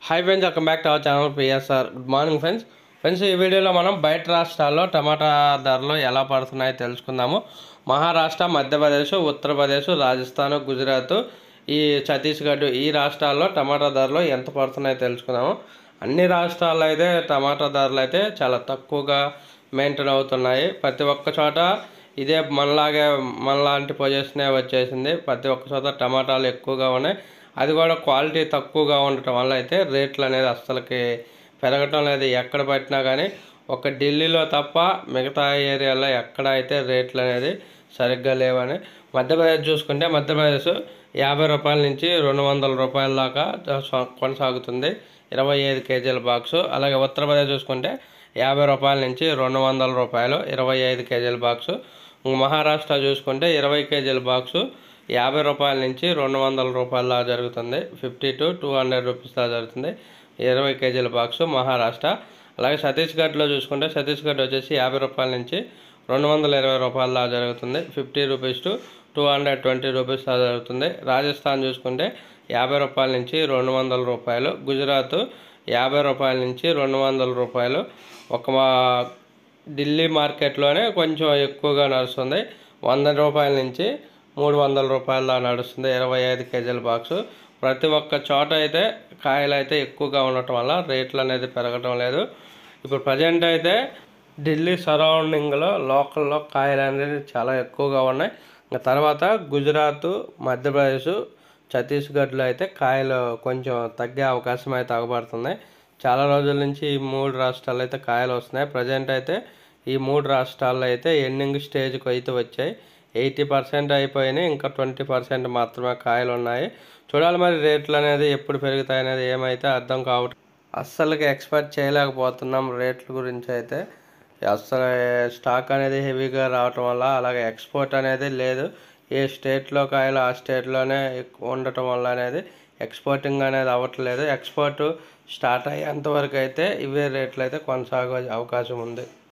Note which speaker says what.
Speaker 1: hi friends welcome back to our channel PSR good morning friends friends ఈ వీడియోలో మనం బయట రాష్ట్రాల్లో టమాటా ధరలు ఎలా పడుతున్నాయో తెలుసుకుందాము మహారాష్ట్ర మధ్యప్రదేశ్ ఉత్తరప్రదేశ్ రాజస్థాన్ గుజరాత్ ఈ ఛత్తీస్గఢ్ ఈ రాష్ట్రాల్లో టమాటా ధరలు ఎంత పడుతున్నాయో తెలుసుకుందాము అన్ని రాష్ట్రాల్లో అయితే టమాటా ధరలు అయితే చాలా తక్కువగా మెయింటైన్ అవుతున్నాయి ప్రతి ఒక్క చోట ఇదే మనలాగే మనలాంటి పొజిషనే వచ్చేసింది ప్రతి ఒక్క చోట టమాటాలు ఎక్కువగా ఉన్నాయి అది కూడా క్వాలిటీ తక్కువగా ఉండటం వల్ల అయితే రేట్లు అనేది అస్సలకి పెరగటం లేదు ఎక్కడ పట్టినా కానీ ఒక ఢిల్లీలో తప్ప మిగతా ఏరియాలో ఎక్కడ అయితే రేట్లు అనేది సరిగ్గా లేవని మధ్యప్రదేశ్ చూసుకుంటే మధ్యప్రదేశ్ యాభై రూపాయల నుంచి రెండు వందల రూపాయల దాకా స- కొనసాగుతుంది ఇరవై ఐదు కేజీల బాక్సు అలాగే ఉత్తరప్రదేశ్ చూసుకుంటే యాభై రూపాయల నుంచి రెండు వందల రూపాయలు ఇరవై ఐదు కేజీల బాక్సు ఇంక మహారాష్ట్ర చూసుకుంటే ఇరవై కేజీల బాక్సు యాభై రూపాయల నుంచి రెండు వందల రూపాయల దాకా జరుగుతుంది fifty to two hundred rupees దాకా జరుగుతుంది ఇరవై కేజీల బాక్సు మహారాష్ట్ర అలాగే ఛత్తీస్గఢ్లో చూసుకుంటే ఛత్తీస్గఢ్ వచ్చేసి యాభై రూపాయల నుంచి రెండు వందల ఇరవై రూపాయల దాకా జరుగుతుంది fifty rupees to two hundred twenty rupees దాకా జరుగుతుంది రాజస్థాన్ చూసుకుంటే యాభై రూపాయల నుంచి రెండు వందల రూపాయలు గుజరాత్ యాభై రూపాయల నుంచి రెండు వందల రూపాయలు ఒక మా- ఢిల్లీ మార్కెట్లోనే కొంచెం ఎక్కువగా నడుస్తుంది వంద రూపాయల నుంచి మూడు వందల రూపాయల దాకా నడుస్తుంది ఇరవై ఐదు కేజీల బాక్సు ప్రతి ఒక్క చోట అయితే కాయలు అయితే ఎక్కువగా ఉండటం వల్ల రేట్లు అనేది పెరగటం లేదు ఇప్పుడు ప్రజెంట్ అయితే ఢిల్లీ సరౌండింగ్లో లోకల్లో కాయలు అనేది చాలా ఎక్కువగా ఉన్నాయి ఇంకా తర్వాత గుజరాత్ మధ్యప్రదేశ్ ఛత్తీస్గఢ్లో అయితే కాయలు కొంచెం తగ్గే అవకాశం అయితే అగబడుతుంది చాలా రోజుల నుంచి ఈ మూడు రాష్ట్రాలు అయితే కాయలు వస్తున్నాయి ప్రజెంట్ అయితే ఈ మూడు రాష్ట్రాల్లో అయితే ఎండింగ్ స్టేజ్కి అయితే వచ్చాయి ఎయిటీ పర్సెంట్ అయిపోయినాయి ఇంకా ట్వంటీ పర్సెంట్ మాత్రమే కాయలు ఉన్నాయి చూడాలి మరి రేట్లు అనేది ఎప్పుడు పెరుగుతాయి అనేది ఏమైతే అర్థం కావట్లేదు అస్సలకి ఎక్స్పెక్ట్ చేయలేకపోతున్నాం రేట్ల గురించి అయితే అస్సలు స్టాక్ అనేది హెవీగా రావటం వల్ల అలాగే ఎక్స్పోర్ట్ అనేది లేదు ఏ స్టేట్లో కాయలు ఆ స్టేట్లోనే ఎక్కువ ఉండటం వల్ల అనేది ఎక్స్పోర్టింగ్ అనేది అవ్వట్లేదు ఎక్స్పోర్ట్ స్టార్ట్ అయ్యేంత వరకు అయితే ఇవే రేట్లు అయితే కొనసాగే అవకాశం ఉంది